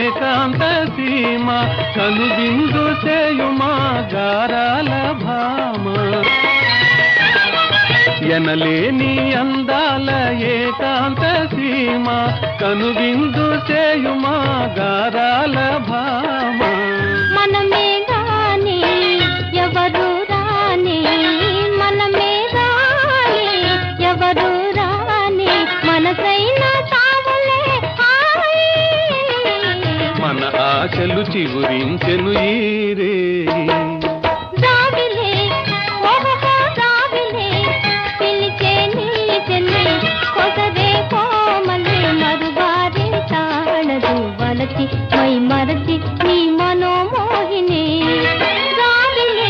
ఏకాంత సీమ కనుబిందు చేయుమా గారాల భామ ఎనలేని అందాల ఏకాంత సీమ కనుబిందు చేయుమా గారాల భామ మనమే గాని ఎవరు రాని మనమే గాని ఎవరు రాని మనసైన తావులే హాయి మన ఆశలు చిగురించెను ఈరే రావిలే ఓహో రావిలే పిలిచే నీ చెల్లి కొసరే కోమలి మరువారి తాళదు వలచి మై మరచి నీ మనోమోహిని రావిలే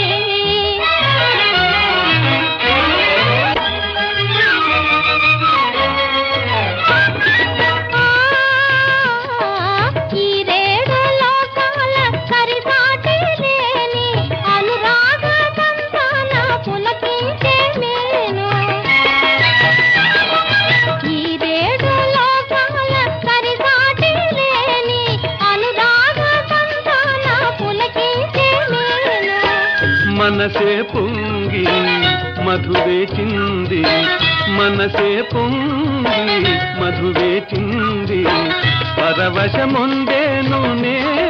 ఈ రేడు లోకాల కరిపాటి లేని అనురాగ బంధాన పులకించే మేను ఈ రేడు లోకాల కరిపాటి లేని అనురాగ బంధాన పులకించే మేను మనసే పొంగి మధువే చింది మనసే పొంగి మధువే చింది పరవశముందేను నే